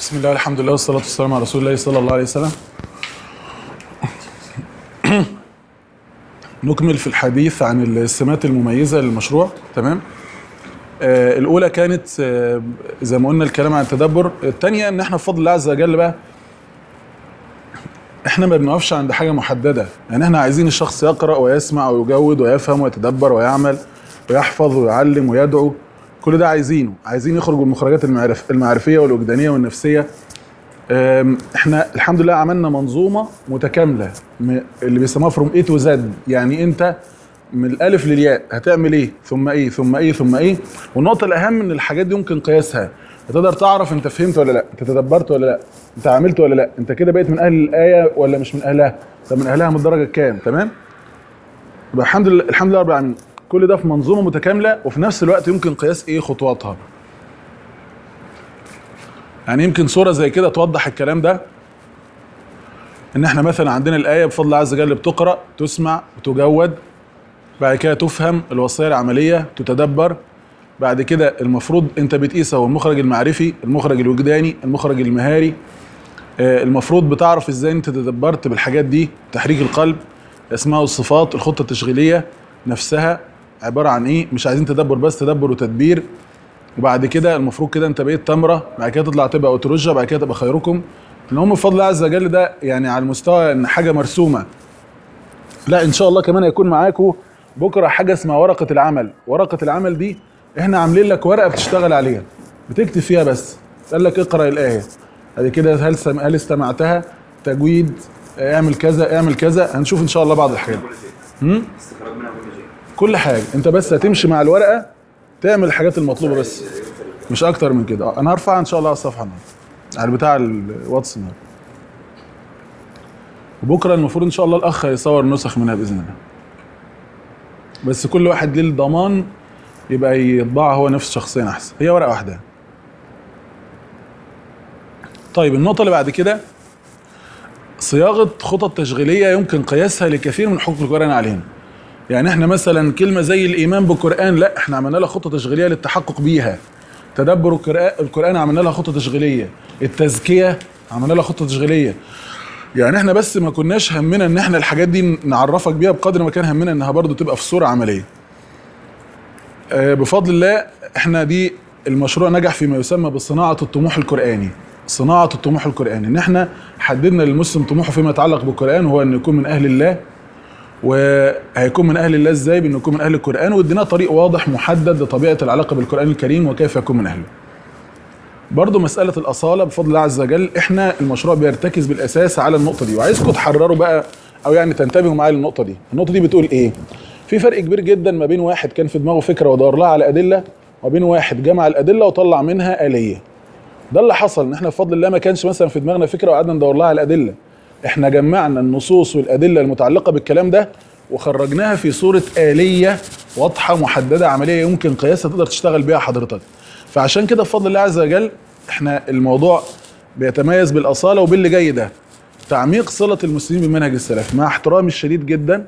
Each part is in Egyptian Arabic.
بسم الله الحمد لله والصلاة والسلام على رسول الله صلى الله عليه وسلم نكمل في الحديث عن السمات المميزة للمشروع تمام آه الأولى كانت آه زي ما قلنا الكلام عن التدبر الثانية إن احنا بفضل الله عز وجل بقى احنا ما بنقفش عند حاجة محددة يعني احنا عايزين الشخص يقرأ ويسمع ويجود ويفهم ويتدبر ويعمل ويحفظ ويعلم ويدعو كل ده عايزينه عايزين يخرجوا المخرجات المعرف المعرفيه والوجدانيه والنفسيه أم، احنا الحمد لله عملنا منظومه متكامله م- اللي بيسموها فروم اي تو زد يعني انت من الالف للياء هتعمل ايه ثم ايه ثم ايه ثم ايه والنقطه الاهم ان الحاجات دي ممكن قياسها تقدر تعرف انت فهمت ولا لا انت تدبرت ولا لا انت عملت ولا لا انت كده بقيت من اهل الايه ولا مش من اهلها طب من اهلها من الدرجه كام تمام يبقى الحمد لله الحمد لله رب العالمين كل ده في منظومه متكامله وفي نفس الوقت يمكن قياس ايه خطواتها يعني يمكن صوره زي كده توضح الكلام ده ان احنا مثلا عندنا الايه بفضل الله عز وجل بتقرا تسمع وتجود بعد كده تفهم الوصيه العمليه تتدبر بعد كده المفروض انت بتقيس هو المخرج المعرفي المخرج الوجداني المخرج المهاري آه، المفروض بتعرف ازاي انت تدبرت بالحاجات دي تحريك القلب اسماء والصفات الخطه التشغيليه نفسها عباره عن ايه مش عايزين تدبر بس تدبر وتدبير وبعد كده المفروض كده انت بقيت تمره بعد كده تطلع تبقى اوتروجا بعد كده تبقى خيركم المهم بفضل الله عز وجل ده يعني على المستوى ان حاجه مرسومه لا ان شاء الله كمان هيكون معاكم بكره حاجه اسمها ورقه العمل ورقه العمل دي احنا عاملين لك ورقه بتشتغل عليها بتكتب فيها بس قال لك اقرا الايه بعد كده هل سم... هل استمعتها تجويد اعمل كذا اعمل كذا هنشوف ان شاء الله بعض الحاجات هم؟ استخراج منها كل شيء كل حاجه انت بس هتمشي مع الورقه تعمل الحاجات المطلوبه بس مش اكتر من كده اه، انا هرفعها ان شاء الله على الصفحه النهارده على بتاع الواتس النهارده وبكره المفروض ان شاء الله الاخ هيصور نسخ منها باذن الله بس كل واحد ليه الضمان يبقى يطبعها هو نفس شخصيا احسن هي ورقه واحده طيب النقطه اللي بعد كده صياغه خطط تشغيليه يمكن قياسها لكثير من حقوق القران علينا يعني احنا مثلا كلمه زي الايمان بالقران لا احنا عملنا لها خطه تشغيليه للتحقق بيها تدبر القراء- القران عملنا لها خطه تشغيليه التزكيه عملنا لها خطه تشغيليه يعني احنا بس ما كناش همنا ان احنا الحاجات دي نعرفك بيها بقدر ما كان همنا انها برضو تبقى في صوره عمليه آه، بفضل الله احنا دي المشروع نجح فيما يسمى بصناعه الطموح القراني صناعه الطموح القراني ان احنا حددنا للمسلم طموحه فيما يتعلق بالقران هو انه يكون من اهل الله وهيكون من اهل الله ازاي بانه يكون من اهل القران واديناه طريق واضح محدد لطبيعه العلاقه بالقران الكريم وكيف يكون من اهله برضه مسألة الأصالة بفضل الله عز وجل احنا المشروع بيرتكز بالأساس على النقطة دي وعايزكم تحرروا بقى أو يعني تنتبهوا معايا للنقطة دي، النقطة دي بتقول إيه؟ في فرق كبير جدا ما بين واحد كان في دماغه فكرة ودور لها على أدلة وبين واحد جمع الأدلة وطلع منها آلية. ده اللي حصل إن احنا بفضل الله ما كانش مثلا في دماغنا فكرة وقعدنا ندور لها على أدلة. احنا جمعنا النصوص والأدلة المتعلقة بالكلام ده وخرجناها في صورة آلية واضحة محددة عملية يمكن قياسها تقدر تشتغل بيها حضرتك. فعشان كده بفضل الله عز وجل احنا الموضوع بيتميز بالاصاله وباللي جاي ده تعميق صله المسلمين بمنهج السلف مع احترامي الشديد جدا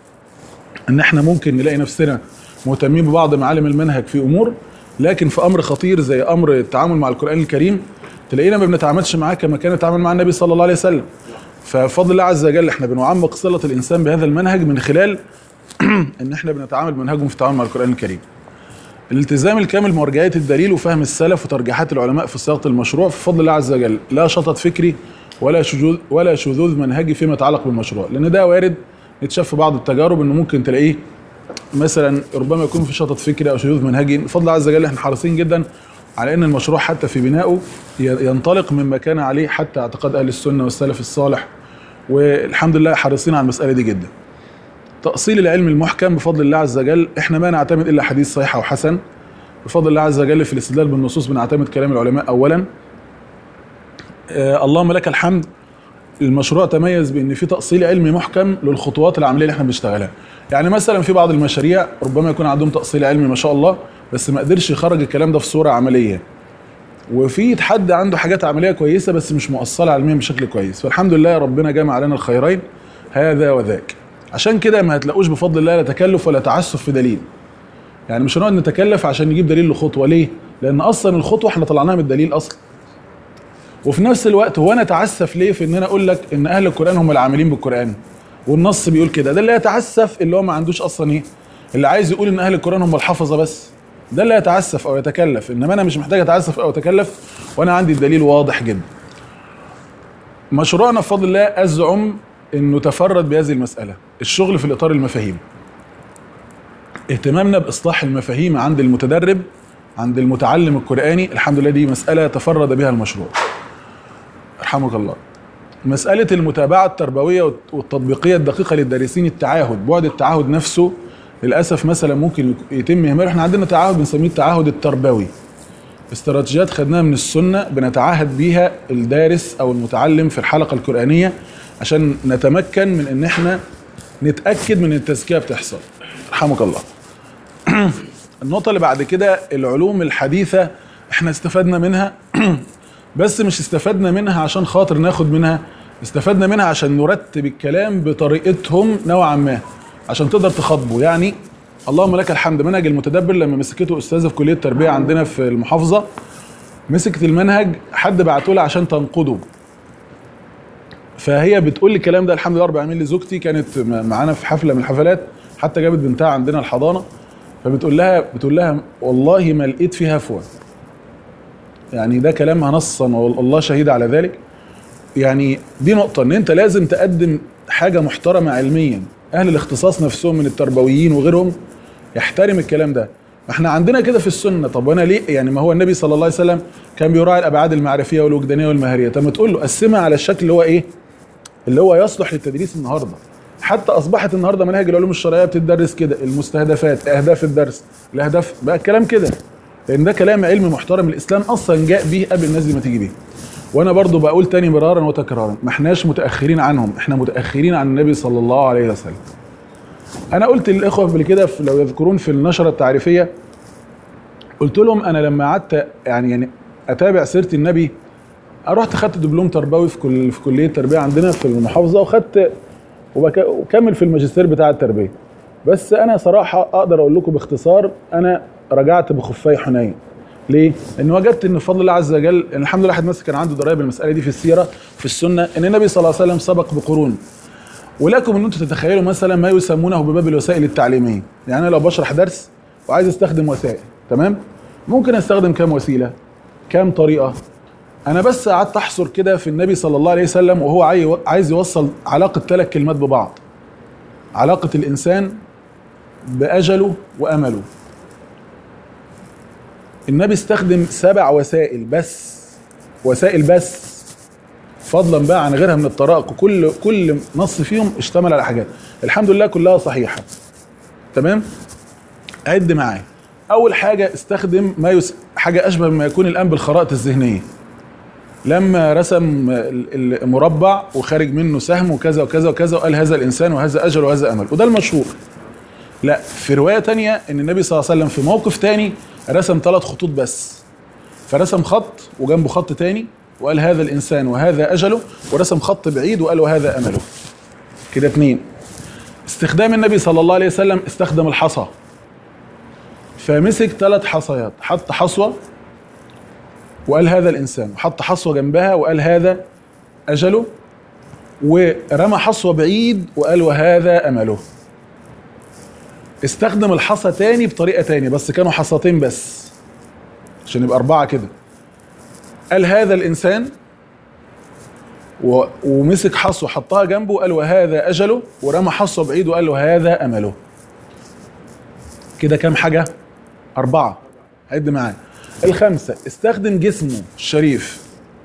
ان احنا ممكن نلاقي نفسنا مهتمين ببعض معالم المنهج في امور لكن في امر خطير زي امر التعامل مع القران الكريم تلاقينا ما بنتعاملش معاه كما كان يتعامل مع النبي صلى الله عليه وسلم فبفضل الله عز وجل احنا بنعمق صله الانسان بهذا المنهج من خلال ان احنا بنتعامل بمنهجهم في التعامل مع القران الكريم الالتزام الكامل بمرجعيه الدليل وفهم السلف وترجيحات العلماء في صياغه المشروع بفضل الله عز وجل لا شطط فكري ولا شذوذ ولا شذوذ منهجي فيما يتعلق بالمشروع لان ده وارد يتشاف في بعض التجارب انه ممكن تلاقيه مثلا ربما يكون في شطط فكري او شذوذ منهجي بفضل الله عز وجل احنا حريصين جدا على ان المشروع حتى في بنائه ي- ينطلق مما كان عليه حتى اعتقاد اهل السنه والسلف الصالح والحمد لله حريصين على المساله دي جدا تأصيل العلم المحكم بفضل الله عز وجل احنا ما نعتمد الا حديث صحيح او حسن بفضل الله عز وجل في الاستدلال بالنصوص بنعتمد كلام العلماء اولا آه اللهم لك الحمد المشروع تميز بان في تأصيل علمي محكم للخطوات العمليه اللي احنا بنشتغلها يعني مثلا في بعض المشاريع ربما يكون عندهم تأصيل علمي ما شاء الله بس ما قدرش يخرج الكلام ده في صوره عمليه وفي حد عنده حاجات عمليه كويسه بس مش مؤصله علميا بشكل كويس فالحمد لله ربنا جمع لنا الخيرين هذا وذاك عشان كده ما هتلاقوش بفضل الله لا تكلف ولا تعسف في دليل يعني مش هنقعد نتكلف عشان نجيب دليل لخطوه ليه لان اصلا الخطوه احنا طلعناها من الدليل اصلا وفي نفس الوقت هو انا اتعسف ليه في ان انا اقول لك ان اهل القران هم العاملين بالقران والنص بيقول كده ده اللي يتعسف اللي هو ما عندوش اصلا ايه اللي عايز يقول ان اهل القران هم الحفظه بس ده اللي يتعسف او يتكلف انما انا مش محتاج اتعسف او اتكلف وانا عندي الدليل واضح جدا مشروعنا بفضل الله ازعم انه تفرد بهذه المساله الشغل في الاطار المفاهيم اهتمامنا باصلاح المفاهيم عند المتدرب عند المتعلم القراني الحمد لله دي مساله تفرد بها المشروع رحمك الله مسألة المتابعة التربوية والتطبيقية الدقيقة للدارسين التعاهد بعد التعاهد نفسه للأسف مثلا ممكن يتم إهماله احنا عندنا تعاهد بنسميه التعاهد التربوي استراتيجيات خدناها من السنة بنتعاهد بيها الدارس أو المتعلم في الحلقة القرآنية عشان نتمكن من إن احنا نتأكد من التزكية بتحصل رحمك الله النقطة اللي بعد كده العلوم الحديثة احنا استفدنا منها بس مش استفدنا منها عشان خاطر ناخد منها استفدنا منها عشان نرتب الكلام بطريقتهم نوعا ما عشان تقدر تخاطبه يعني اللهم لك الحمد منهج المتدبر لما مسكته استاذه في كليه التربيه عندنا في المحافظه مسكت المنهج حد بعته لها عشان تنقده فهي بتقول لي الكلام ده الحمد لله رب العالمين لزوجتي كانت معانا في حفله من الحفلات حتى جابت بنتها عندنا الحضانه فبتقول لها بتقول لها والله ما لقيت فيها هفوه يعني ده كلامها نصا والله شهيد على ذلك يعني دي نقطة ان انت لازم تقدم حاجة محترمة علميا اهل الاختصاص نفسهم من التربويين وغيرهم يحترم الكلام ده ما احنا عندنا كده في السنة طب وانا ليه يعني ما هو النبي صلى الله عليه وسلم كان بيراعي الابعاد المعرفية والوجدانية والمهارية طب ما تقول له قسمها على الشكل اللي هو ايه اللي هو يصلح للتدريس النهارده حتى اصبحت النهارده مناهج العلوم الشرعيه بتدرس كده المستهدفات اهداف الدرس الاهداف بقى الكلام كده لان ده كلام علم محترم الاسلام اصلا جاء به قبل الناس دي ما تيجي بيه وانا برضو بقول تاني مرارا وتكرارا ما احناش متاخرين عنهم احنا متاخرين عن النبي صلى الله عليه وسلم انا قلت للاخوه قبل كده لو يذكرون في النشره التعريفيه قلت لهم انا لما قعدت يعني يعني اتابع سيره النبي رحت خدت دبلوم تربوي في كل في كليه التربيه عندنا في المحافظه وخدت وكمل في الماجستير بتاع التربيه بس انا صراحه اقدر اقول لكم باختصار انا رجعت بخفي حنين ليه؟ لان وجدت ان بفضل الله عز وجل ان الحمد لله واحد مثلا كان عنده درايه بالمساله دي في السيره في السنه ان النبي صلى الله عليه وسلم سبق بقرون ولكم ان انتم تتخيلوا مثلا ما يسمونه بباب الوسائل التعليميه يعني انا لو بشرح درس وعايز استخدم وسائل تمام ممكن استخدم كام وسيله كام طريقه انا بس قعدت احصر كده في النبي صلى الله عليه وسلم وهو عايز يوصل علاقه ثلاث كلمات ببعض علاقه الانسان باجله وامله النبي استخدم سبع وسائل بس وسائل بس فضلا بقى عن غيرها من الطرائق وكل كل نص فيهم اشتمل على حاجات الحمد لله كلها صحيحه تمام عد معايا اول حاجه استخدم ما يس... حاجه اشبه بما يكون الان بالخرائط الذهنيه لما رسم المربع وخارج منه سهم وكذا وكذا وكذا وقال هذا الانسان وهذا اجل وهذا امل وده المشهور لا في روايه تانية ان النبي صلى الله عليه وسلم في موقف تاني رسم ثلاث خطوط بس فرسم خط وجنبه خط تاني وقال هذا الانسان وهذا اجله ورسم خط بعيد وقال وهذا امله كده اتنين استخدام النبي صلى الله عليه وسلم استخدم الحصى فمسك ثلاث حصيات حط حصوه وقال هذا الانسان وحط حصوه جنبها وقال هذا اجله ورمى حصوه بعيد وقال وهذا امله استخدم الحصى تاني بطريقه تاني بس كانوا حصتين بس عشان يبقى اربعه كده قال هذا الانسان و... ومسك حصوه حطها جنبه وقال وهذا اجله ورمى حصوه بعيد وقال وهذا امله كده كام حاجه اربعه عد معايا الخمسه استخدم جسمه الشريف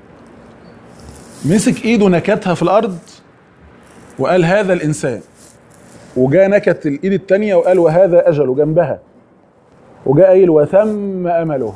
مسك ايده نكتها في الارض وقال هذا الانسان وجاء نكت الايد التانية وقال وهذا اجله جنبها وجاء قايل وثم امله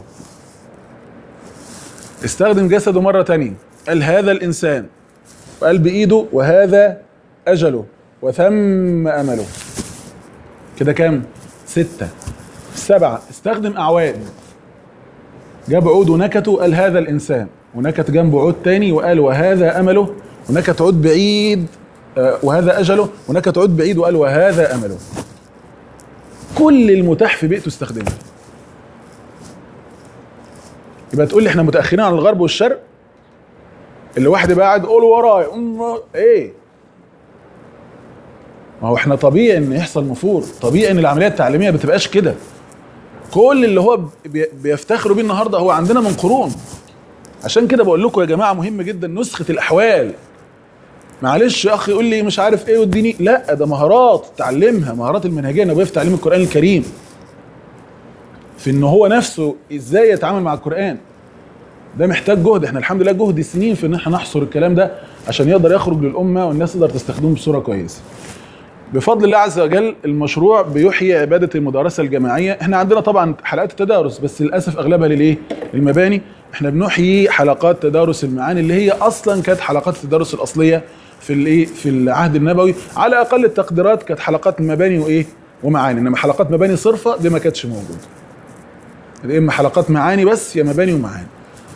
استخدم جسده مرة تانية قال هذا الانسان وقال بايده وهذا اجله وثم امله كده كام ستة سبعة استخدم اعواد جاب عود ونكته وقال هذا الانسان ونكت جنبه عود تاني وقال وهذا امله ونكت عود بعيد وهذا اجله ونكت عود بعيد وقال وهذا امله كل المتاح في بيئته استخدمه يبقى تقول لي احنا متاخرين عن الغرب والشرق اللي واحد يبقى قاعد قول ورايا أم- ايه ما هو احنا طبيعي ان يحصل نفور طبيعي ان العمليه التعليميه ما بتبقاش كده كل اللي هو بي- بيفتخروا بيه النهارده هو عندنا من قرون عشان كده بقول لكم يا جماعه مهم جدا نسخه الاحوال معلش يا اخي يقول لي مش عارف ايه واديني لا ده مهارات تعلمها مهارات المنهجيه النبويه في تعليم القران الكريم في ان هو نفسه ازاي يتعامل مع القران ده محتاج جهد احنا الحمد لله جهد سنين في ان احنا نحصر الكلام ده عشان يقدر يخرج للامه والناس تقدر تستخدمه بصوره كويسه بفضل الله عز وجل المشروع بيحيي عباده المدارسه الجماعيه احنا عندنا طبعا حلقات التدارس بس للاسف اغلبها للايه للمباني احنا بنحيي حلقات تدارس المعاني اللي هي اصلا كانت حلقات التدارس الاصليه في الايه في العهد النبوي على اقل التقديرات كانت حلقات مباني وايه ومعاني انما حلقات مباني صرفه دي ما كانتش موجوده يا اما حلقات معاني بس يا مباني ومعاني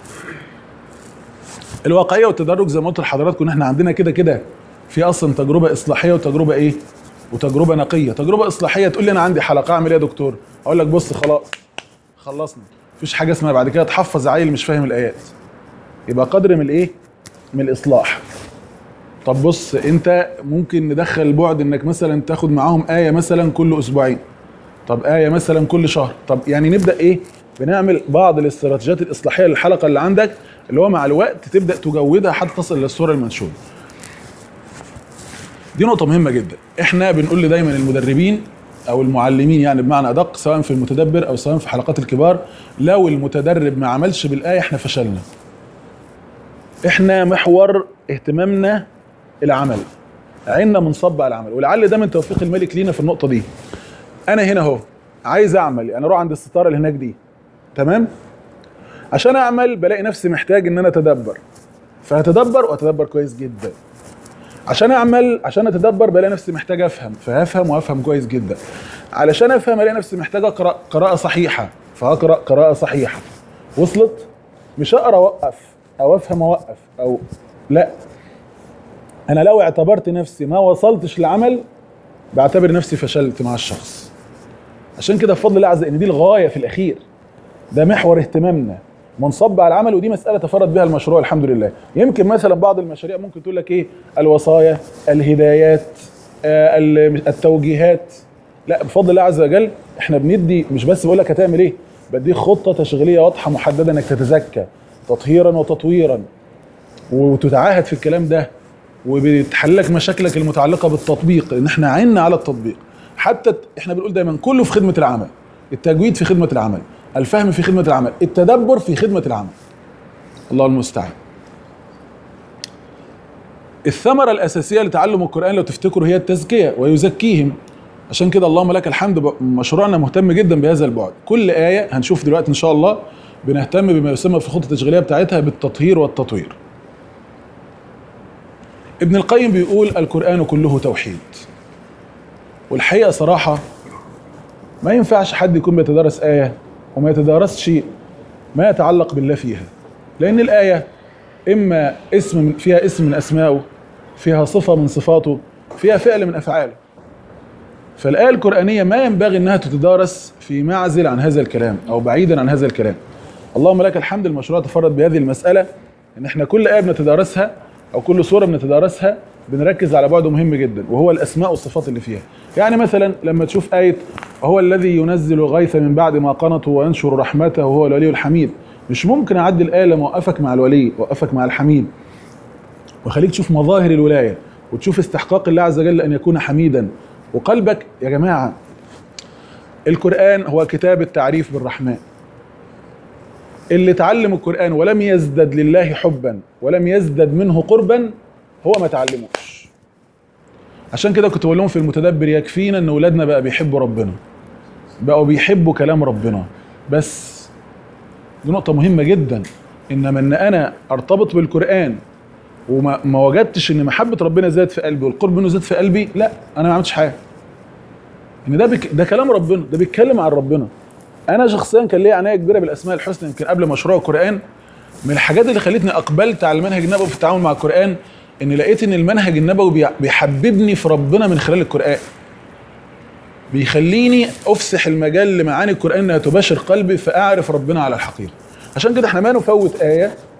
الواقعيه والتدرج زي ما قلت لحضراتكم ان احنا عندنا كده كده في اصلا تجربه اصلاحيه وتجربه ايه وتجربه نقيه تجربه اصلاحيه تقول لي انا عندي حلقه اعمل ايه يا دكتور اقول لك بص خلاص خلصنا مفيش حاجه اسمها بعد كده تحفظ عيل مش فاهم الايات يبقى قدر من الايه من الاصلاح طب بص انت ممكن ندخل البعد انك مثلا تاخد معاهم ايه مثلا كل اسبوعين طب ايه مثلا كل شهر طب يعني نبدا ايه بنعمل بعض الاستراتيجيات الاصلاحيه للحلقه اللي عندك اللي هو مع الوقت تبدا تجودها حتى تصل للصوره المنشوره دي نقطه مهمه جدا احنا بنقول دايما المدربين او المعلمين يعني بمعنى ادق سواء في المتدبر او سواء في حلقات الكبار لو المتدرب ما عملش بالايه احنا فشلنا احنا محور اهتمامنا العمل عيننا منصب على العمل ولعل ده من توفيق الملك لينا في النقطه دي انا هنا اهو عايز اعمل انا اروح عند الستاره اللي هناك دي تمام عشان اعمل بلاقي نفسي محتاج ان انا اتدبر فهتدبر واتدبر كويس جدا عشان اعمل عشان اتدبر بلاقي نفسي محتاج افهم فهفهم وافهم كويس جدا علشان افهم الاقي نفسي محتاج اقرا قراءه صحيحه فهقرا قراءه صحيحه وصلت مش اقرا اوقف او افهم اوقف او لا انا لو اعتبرت نفسي ما وصلتش لعمل بعتبر نفسي فشلت مع الشخص عشان كده بفضل الله عز وجل ان دي الغايه في الاخير ده محور اهتمامنا منصب على العمل ودي مساله تفرد بها المشروع الحمد لله يمكن مثلا بعض المشاريع ممكن تقول لك ايه الوصايا الهدايات آه، ال- التوجيهات لا بفضل الله عز وجل احنا بندي مش بس بقول لك هتعمل ايه بديك خطه تشغيليه واضحه محدده انك تتزكى تطهيرا وتطويرا وتتعاهد في الكلام ده وبتحل لك مشاكلك المتعلقه بالتطبيق لان احنا عنا على التطبيق حتى ت- احنا بنقول دايما كله في خدمه العمل التجويد في خدمه العمل الفهم في خدمه العمل التدبر في خدمه العمل الله المستعان الثمرة الأساسية لتعلم القرآن لو تفتكروا هي التزكية ويزكيهم عشان كده اللهم لك الحمد ب- مشروعنا مهتم جدا بهذا البعد كل آية هنشوف دلوقتي إن شاء الله بنهتم بما يسمى في الخطة التشغيلية بتاعتها بالتطهير والتطوير ابن القيم بيقول القرآن كله توحيد والحقيقة صراحة ما ينفعش حد يكون بيتدرس آية وما يتدارسش ما يتعلق بالله فيها لأن الآية إما اسم من فيها اسم من أسمائه فيها صفة من صفاته فيها فعل من أفعاله فالآية القرآنية ما ينبغي أنها تتدارس في معزل عن هذا الكلام أو بعيدا عن هذا الكلام اللهم لك الحمد المشروع تفرد بهذه المسألة إن إحنا كل آية بنتدارسها أو كل سورة بنتدارسها بنركز على بعد مهم جدا وهو الأسماء والصفات اللي فيها يعني مثلا لما تشوف آية هو الذي ينزل الغيث من بعد ما قنطوا وينشر رحمته وهو الولي الحميد مش ممكن أعدي الآية لما أوقفك مع الولي وأوقفك مع الحميد وخليك تشوف مظاهر الولاية وتشوف استحقاق الله عز وجل أن يكون حميدا وقلبك يا جماعة القرآن هو كتاب التعريف بالرحمن اللي تعلم القرآن ولم يزدد لله حبا ولم يزدد منه قربا هو ما تعلموش عشان كده كنت بقول لهم في المتدبر يكفينا ان اولادنا بقى بيحبوا ربنا بقوا بيحبوا كلام ربنا بس دي نقطة مهمة جدا انما ان انا ارتبط بالقرآن وما ما وجدتش ان محبة ربنا زاد في قلبي والقرب منه زاد في قلبي لا انا ما عملتش حاجة ان ده بك ده كلام ربنا ده بيتكلم عن ربنا انا شخصيا كان ليا عنايه كبيره بالاسماء الحسنى يمكن قبل مشروع القران من الحاجات اللي خلتني اقبلت على المنهج النبوي في التعامل مع القران ان لقيت ان المنهج النبوي بيع- بيحببني في ربنا من خلال القران بيخليني افسح المجال لمعاني القران انها تباشر قلبي فاعرف ربنا على الحقيقه عشان كده احنا ما نفوت ايه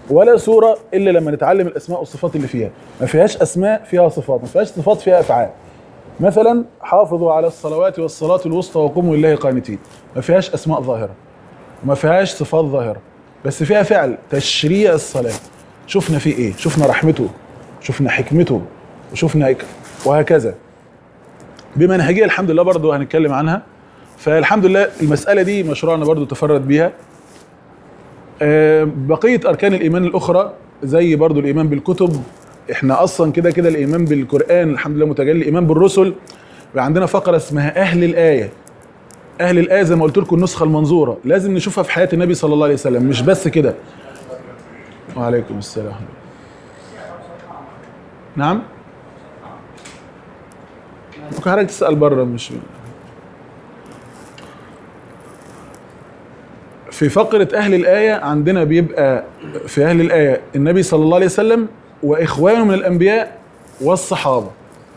ولا سوره الا لما نتعلم الاسماء والصفات اللي فيها ما فيهاش اسماء فيها صفات ما فيهاش صفات فيها افعال مثلا حافظوا على الصلوات والصلاه الوسطى وقوموا لله قانتين ما فيهاش اسماء ظاهره وما فيهاش صفات ظاهره بس فيها فعل تشريع الصلاه شفنا فيه ايه شفنا رحمته شفنا حكمته وشفنا هيك وهكذا بمنهجيه الحمد لله برضو هنتكلم عنها فالحمد لله المساله دي مشروعنا برضو تفرد بيها آه، بقيه اركان الايمان الاخرى زي برضو الايمان بالكتب احنا اصلا كده كده الايمان بالقران الحمد لله متجلي الايمان بالرسل بقى عندنا فقره اسمها اهل الايه اهل الايه زي ما قلت لكم النسخه المنظوره لازم نشوفها في حياه النبي صلى الله عليه وسلم مش بس كده وعليكم السلام نعم ممكن حضرتك تسال بره مش في فقرة أهل الآية عندنا بيبقى في أهل الآية النبي صلى الله عليه وسلم وإخوانه من الأنبياء والصحابة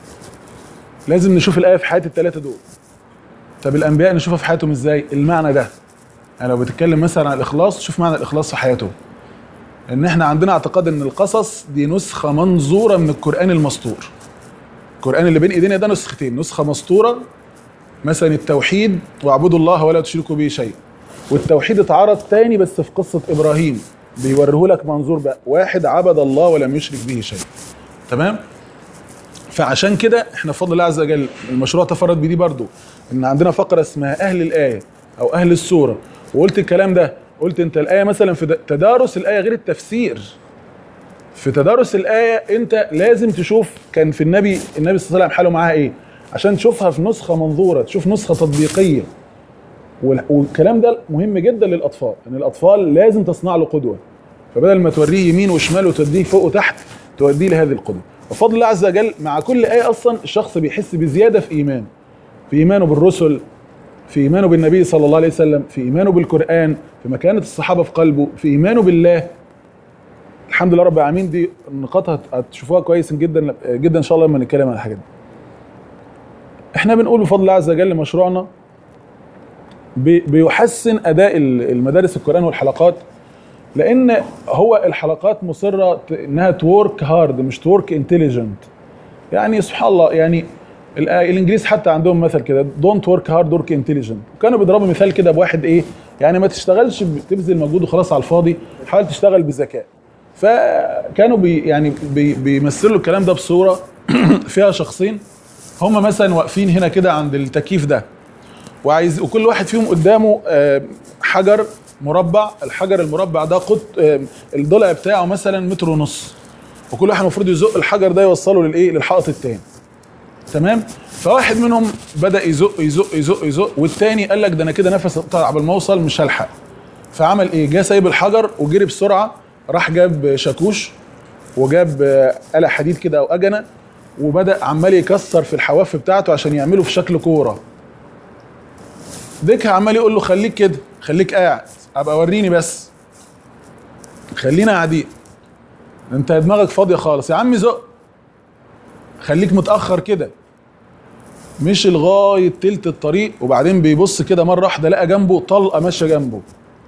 لازم نشوف الآية في حياة الثلاثة دول طب الأنبياء نشوفها في حياتهم إزاي المعنى ده يعني لو بتتكلم مثلا عن الإخلاص شوف معنى الإخلاص في حياته إن إحنا عندنا اعتقاد إن القصص دي نسخة منظورة من القرآن المسطور القرآن اللي بين إيدينا ده نسختين نسخة مسطورة مثلا التوحيد واعبدوا الله ولا تشركوا به شيء والتوحيد اتعرض تاني بس في قصة إبراهيم بيوريه لك منظور بقى واحد عبد الله ولم يشرك به شيء تمام فعشان كده احنا بفضل الله عز وجل المشروع تفرد بدي برضو ان عندنا فقرة اسمها أهل الآية أو أهل السورة وقلت الكلام ده قلت انت الآية مثلا في د- تدارس الآية غير التفسير في تدارس الآية انت لازم تشوف كان في النبي النبي صلى الله عليه وسلم حاله معاها ايه عشان تشوفها في نسخة منظورة تشوف نسخة تطبيقية وال- والكلام ده مهم جدا للاطفال ان الاطفال لازم تصنع له قدوه فبدل ما توريه يمين وشمال وتوديه فوق وتحت توديه لهذه القدوه وفضل الله عز وجل مع كل ايه اصلا الشخص بيحس بزياده في ايمانه في ايمانه بالرسل في ايمانه بالنبي صلى الله عليه وسلم في ايمانه بالقران في مكانه الصحابه في قلبه في ايمانه بالله الحمد لله رب العالمين دي نقاط هت- هتشوفوها كويس جدا جدا ان شاء الله لما نتكلم عن الحاجات دي احنا بنقول بفضل الله عز وجل مشروعنا بي- بيحسن اداء ال- المدارس القران والحلقات لان هو الحلقات مصره ت- انها تورك هارد مش تورك انتليجنت يعني سبحان الله يعني ال- الانجليز حتى عندهم مثل كده دونت ورك هارد ورك انتليجنت وكانوا بيضربوا مثال كده بواحد ايه يعني ما تشتغلش ب- تبذل مجهود وخلاص على الفاضي حاول تشتغل بذكاء فكانوا بي يعني بي بيمثلوا الكلام ده بصوره فيها شخصين هم مثلا واقفين هنا كده عند التكييف ده وعايز وكل واحد فيهم قدامه آه، حجر مربع الحجر المربع ده قط آه، الضلع بتاعه مثلا متر ونص وكل واحد المفروض يزق الحجر ده يوصله للايه للحائط التاني تمام فواحد منهم بدا يزق يزق يزق يزق والتاني قال لك ده انا كده نفس قطع قبل ما اوصل مش هلحق فعمل ايه جه سايب الحجر وجري بسرعه راح جاب شاكوش وجاب آه، آلة حديد كده او اجنه وبدا عمال يكسر في الحواف بتاعته عشان يعمله في شكل كوره ديكها عمال يقول له خليك كده خليك قاعد ابقى وريني بس خلينا قاعدين انت دماغك فاضيه خالص يا عم زق خليك متاخر كده مشي لغايه تلت الطريق وبعدين بيبص كده مره واحده لقى جنبه طلقه ماشيه جنبه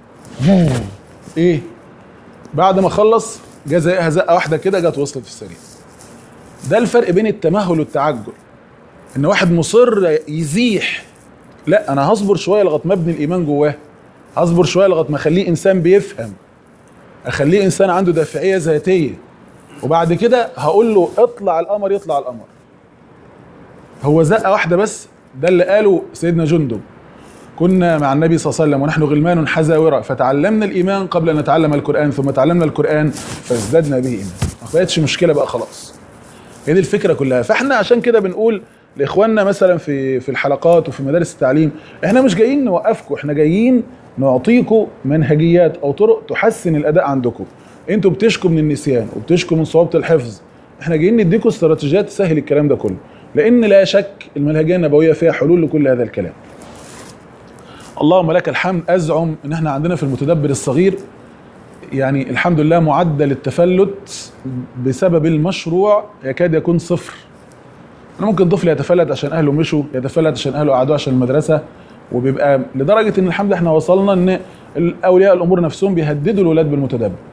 ايه بعد ما خلص جه زقها زقه واحده كده جت وصلت في السريع ده الفرق بين التمهل والتعجل ان واحد مصر يزيح لا انا هصبر شويه لغايه ما ابني الايمان جواه هصبر شويه لغايه ما اخليه انسان بيفهم اخليه انسان عنده دافعيه ذاتيه وبعد كده هقول له اطلع القمر يطلع القمر هو زقه واحده بس ده اللي قاله سيدنا جندب كنا مع النبي صلى الله عليه وسلم ونحن غلمان حزاورة فتعلمنا الإيمان قبل أن نتعلم القرآن ثم تعلمنا القرآن فازددنا به إيمان ما بقتش مشكلة بقى خلاص هي دي الفكرة كلها فاحنا عشان كده بنقول لاخواننا مثلا في في الحلقات وفي مدارس التعليم احنا مش جايين نوقفكم احنا جايين نعطيكم منهجيات او طرق تحسن الاداء عندكم انتوا بتشكوا من النسيان وبتشكوا من صعوبه الحفظ احنا جايين نديكم استراتيجيات تسهل الكلام ده كله لان لا شك المنهجيه النبويه فيها حلول لكل هذا الكلام اللهم لك الحمد ازعم ان احنا عندنا في المتدبر الصغير يعني الحمد لله معدل التفلت بسبب المشروع يكاد يكون صفر انا ممكن طفل يتفلت عشان اهله مشوا يتفلت عشان اهله قعدوا عشان المدرسه وبيبقى لدرجه ان الحمد لله احنا وصلنا ان اولياء الامور نفسهم بيهددوا الاولاد بالمتدبر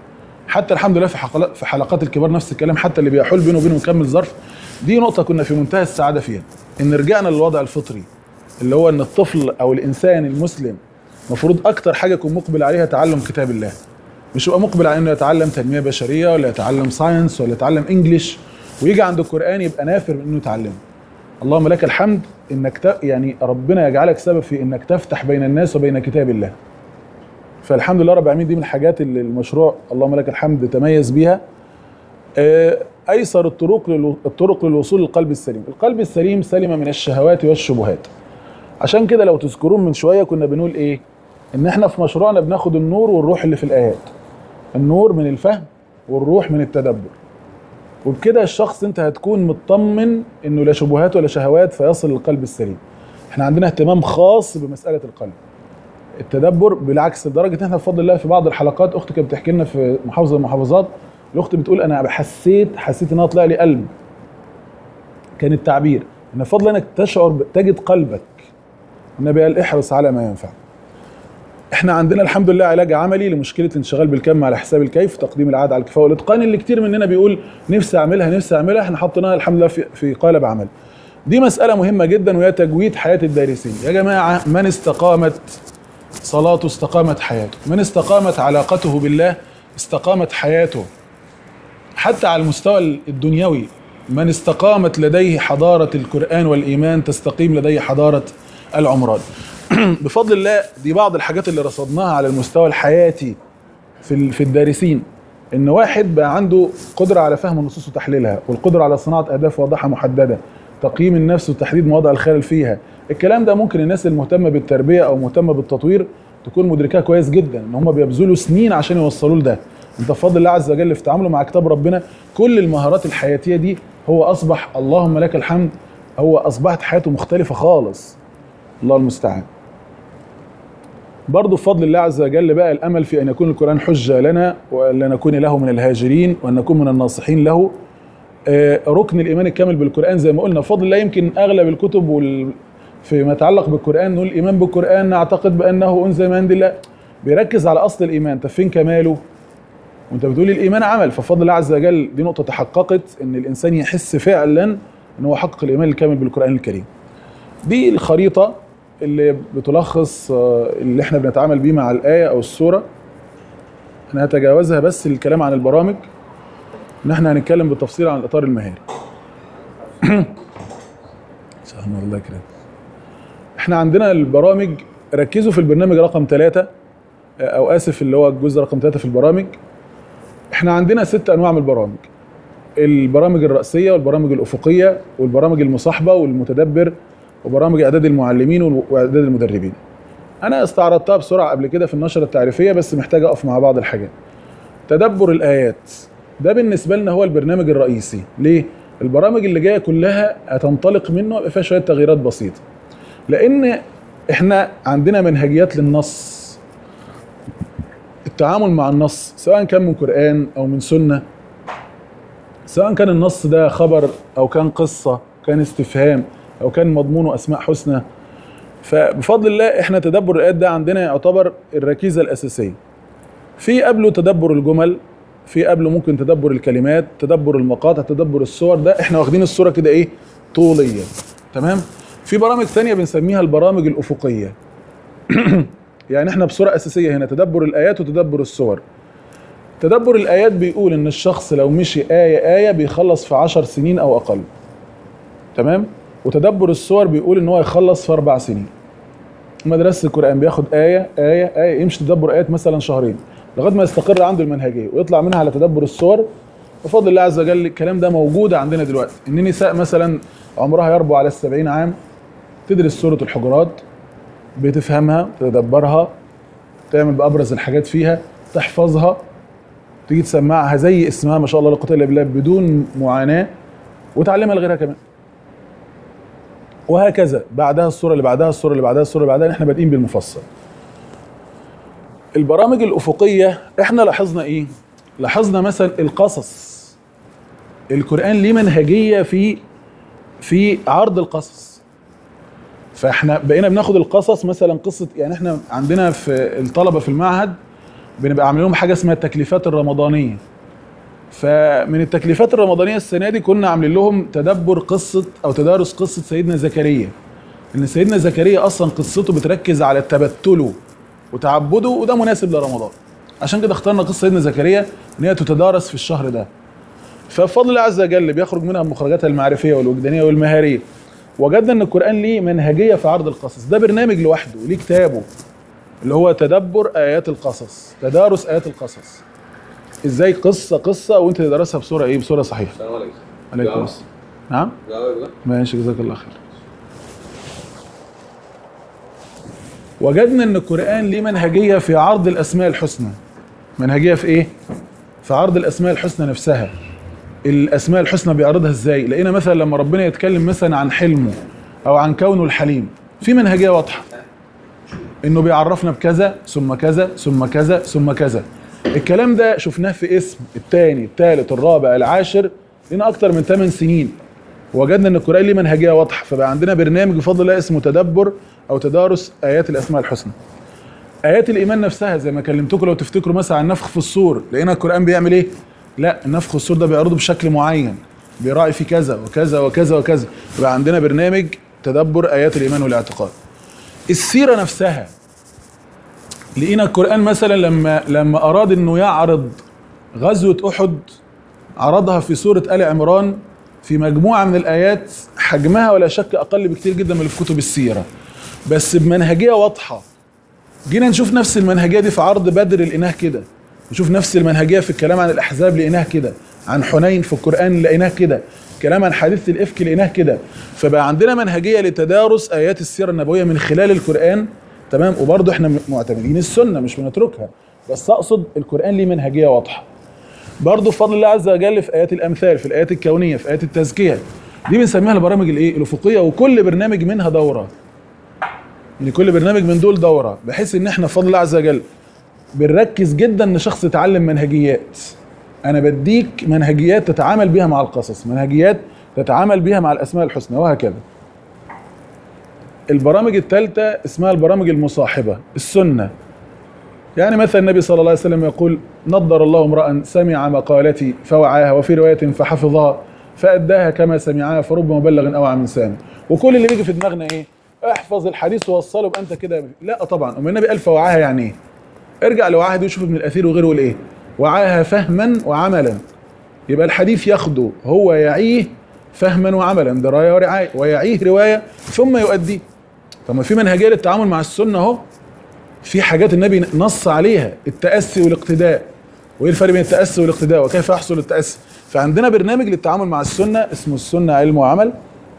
حتى الحمد لله في حلقات في حلقات الكبار نفس الكلام حتى اللي بيحول بينه وبينه مكمل ظرف دي نقطه كنا في منتهى السعاده فيها ان رجعنا للوضع الفطري اللي هو ان الطفل او الانسان المسلم المفروض اكتر حاجه يكون مقبل عليها تعلم كتاب الله مش يبقى مقبل على انه يتعلم تنميه بشريه ولا يتعلم ساينس ولا يتعلم انجليش ويجي عند القران يبقى نافر من انه يتعلمه اللهم لك الحمد انك ت... يعني ربنا يجعلك سبب في انك تفتح بين الناس وبين كتاب الله فالحمد لله رب العالمين دي من الحاجات اللي المشروع اللهم لك الحمد تميز بيها آه، ايسر الطرق للو... الطرق للوصول للقلب السليم القلب السليم سلم من الشهوات والشبهات عشان كده لو تذكرون من شويه كنا بنقول ايه ان احنا في مشروعنا بناخد النور والروح اللي في الايات النور من الفهم والروح من التدبر وبكده الشخص انت هتكون مطمن انه لا شبهات ولا شهوات فيصل للقلب السليم احنا عندنا اهتمام خاص بمساله القلب التدبر بالعكس لدرجه ان احنا بفضل الله في بعض الحلقات اختي كانت بتحكي لنا في محافظه من المحافظات الاخت بتقول انا حسيت حسيت ان انا طلع لي قلب كان التعبير ان بفضل انك تشعر ب- تجد قلبك النبي قال احرص على ما ينفع احنا عندنا الحمد لله علاج عملي لمشكله الانشغال بالكم على حساب الكيف تقديم العاده على الكفايه والاتقان اللي كتير مننا بيقول نفسي اعملها نفسي اعملها احنا حطيناها الحمد لله في, في قالب عمل دي مساله مهمه جدا وهي تجويد حياه الدارسين يا جماعه من استقامت صلاته استقامت حياته من استقامت علاقته بالله استقامت حياته حتى على المستوى الدنيوي من استقامت لديه حضارة القرآن والإيمان تستقيم لديه حضارة العمران بفضل الله دي بعض الحاجات اللي رصدناها على المستوى الحياتي في ال- في الدارسين ان واحد بقى عنده قدره على فهم النصوص وتحليلها والقدره على صناعه اهداف واضحه محدده تقييم النفس وتحديد مواضع الخلل فيها الكلام ده ممكن الناس المهتمه بالتربيه او مهتمه بالتطوير تكون مدركاه كويس جدا ان هم بيبذلوا سنين عشان يوصلوا لده انت بفضل الله عز وجل في تعامله مع كتاب ربنا كل المهارات الحياتيه دي هو اصبح اللهم لك الحمد هو اصبحت حياته مختلفه خالص الله المستعان برضه بفضل الله عز وجل بقى الامل في ان يكون القران حجه لنا وان لا نكون له من الهاجرين وان نكون من الناصحين له آه، ركن الايمان الكامل بالقران زي ما قلنا بفضل الله يمكن اغلب الكتب وال... فيما يتعلق بالقران نقول الايمان بالقران نعتقد بانه انزل من عند الله بيركز على اصل الايمان طب فين كماله وانت بتقول الايمان عمل فبفضل الله عز وجل دي نقطه تحققت ان الانسان يحس فعلا ان هو حقق الايمان الكامل بالقران الكريم دي الخريطه اللي بتلخص آه، اللي احنا بنتعامل بيه مع الايه او السوره انا هتجاوزها بس الكلام عن البرامج ان احنا هنتكلم بالتفصيل عن الاطار المهاري سبحان الله كده احنا عندنا البرامج ركزوا في البرنامج رقم ثلاثة او اسف اللي هو الجزء رقم ثلاثة في البرامج احنا عندنا ست انواع من البرامج البرامج الرأسية والبرامج الأفقية والبرامج المصاحبة والمتدبر وبرامج إعداد المعلمين وال- وإعداد المدربين أنا استعرضتها بسرعة قبل كده في النشرة التعريفية بس محتاج أقف مع بعض الحاجات تدبر الآيات ده بالنسبة لنا هو البرنامج الرئيسي ليه؟ البرامج اللي جاية كلها هتنطلق منه يبقى فيها شوية تغييرات بسيطة لأن إحنا عندنا منهجيات للنص التعامل مع النص سواء كان من قرآن أو من سنة سواء كان النص ده خبر او كان قصه كان استفهام او كان مضمونه اسماء حسنى فبفضل الله احنا تدبر الايات ده عندنا يعتبر الركيزه الاساسيه في قبله تدبر الجمل في قبله ممكن تدبر الكلمات تدبر المقاطع تدبر الصور ده احنا واخدين الصوره كده ايه طوليه تمام في برامج ثانيه بنسميها البرامج الافقيه يعني احنا بصوره اساسيه هنا تدبر الايات وتدبر الصور تدبر الآيات بيقول إن الشخص لو مشي آية آية بيخلص في عشر سنين أو أقل تمام وتدبر الصور بيقول إن هو يخلص في أربع سنين مدرسة القرآن بياخد آية آية آية يمشي تدبر آيات مثلا شهرين لغاية ما يستقر عنده المنهجية ويطلع منها على تدبر الصور بفضل الله عز وجل الكلام ده موجود عندنا دلوقتي إن نساء مثلا عمرها يربو على السبعين عام تدرس سورة الحجرات بتفهمها تتدبرها تعمل بأبرز الحاجات فيها تحفظها تيجي تسمعها زي اسمها ما شاء الله لا قوه الا بالله بدون معاناه وتعلمها لغيرها كمان وهكذا بعدها الصوره اللي بعدها الصوره اللي بعدها الصوره اللي بعدها احنا بادئين بالمفصل البرامج الافقيه احنا لاحظنا ايه لاحظنا مثلا القصص القران ليه منهجيه في في عرض القصص فاحنا بقينا بناخد القصص مثلا قصه يعني احنا عندنا في الطلبه في المعهد بنبقى عاملين لهم حاجه اسمها التكليفات الرمضانيه فمن التكليفات الرمضانيه السنه دي كنا عاملين لهم تدبر قصه او تدارس قصه سيدنا زكريا ان سيدنا زكريا اصلا قصته بتركز على تبتله وتعبده وده مناسب لرمضان عشان كده اخترنا قصه سيدنا زكريا ان هي تتدارس في الشهر ده فبفضل الله عز وجل بيخرج منها مخرجاتها المعرفيه والوجدانيه والمهاريه وجدنا ان القران ليه منهجيه في عرض القصص ده برنامج لوحده ليه كتابه اللي هو تدبر ايات القصص تدارس ايات القصص ازاي قصه قصه وانت تدرسها بصوره ايه بصوره صحيحه السلام عليكم عليكم السلام نعم لا لا لا ماشي جزاك الله خير وجدنا ان القران ليه منهجيه في عرض الاسماء الحسنى منهجيه في ايه في عرض الاسماء الحسنى نفسها الاسماء الحسنى بيعرضها ازاي لقينا مثلا لما ربنا يتكلم مثلا عن حلمه او عن كونه الحليم في منهجيه واضحه انه بيعرفنا بكذا ثم كذا ثم كذا ثم كذا الكلام ده شفناه في اسم الثاني الثالث الرابع العاشر لنا اكتر من 8 سنين وجدنا ان القران ليه منهجيه واضحه فبقى عندنا برنامج بفضل الله اسمه تدبر او تدارس ايات الاسماء الحسنى ايات الايمان نفسها زي ما كلمتكم لو تفتكروا مثلا عن النفخ في الصور لقينا القران بيعمل ايه لا النفخ في الصور ده بيعرضه بشكل معين بيراعي في كذا وكذا وكذا وكذا يبقى عندنا برنامج تدبر ايات الايمان والاعتقاد السيره نفسها لقينا القران مثلا لما لما اراد انه يعرض غزوه احد عرضها في سوره ال عمران في مجموعه من الايات حجمها ولا شك اقل بكتير جدا من اللي في كتب السيره بس بمنهجيه واضحه جينا نشوف نفس المنهجيه دي في عرض بدر لقيناها كده نشوف نفس المنهجيه في الكلام عن الاحزاب لقيناها كده عن حنين في القران لقيناها كده كلام عن حادثه الافك لقيناه كده فبقى عندنا منهجيه لتدارس ايات السيره النبويه من خلال القران تمام وبرضه احنا معتمدين السنه مش بنتركها بس اقصد القران ليه منهجيه واضحه برضه بفضل الله عز وجل في ايات الامثال في الايات الكونيه في ايات التزكيه دي بنسميها البرامج الايه الافقيه وكل برنامج منها دوره يعني كل برنامج من دول دوره بحيث ان احنا بفضل الله عز وجل بنركز جدا ان شخص يتعلم منهجيات انا بديك منهجيات تتعامل بيها مع القصص منهجيات تتعامل بيها مع الاسماء الحسنى وهكذا البرامج الثالثه اسمها البرامج المصاحبه السنه يعني مثلا النبي صلى الله عليه وسلم يقول نضر الله امرا سمع مقالتي فوعاها وفي روايه فحفظها فاداها كما سمعها فرب مبلغ اوعى من سامع وكل اللي بيجي في دماغنا ايه احفظ الحديث ووصله يبقى انت كده لا طبعا اما النبي قال فوعاها يعني ايه ارجع لوعاها دي وشوف ابن الاثير وغيره يقول ايه وعاها فهما وعملا يبقى الحديث ياخده هو يعيه فهما وعملا درايه ورعايه ويعيه روايه ثم يؤديه طب ما في منهجيه للتعامل مع السنه اهو في حاجات النبي نص عليها التاسي والاقتداء وايه الفرق بين التاسي والاقتداء وكيف يحصل التاسي فعندنا برنامج للتعامل مع السنه اسمه السنه علم وعمل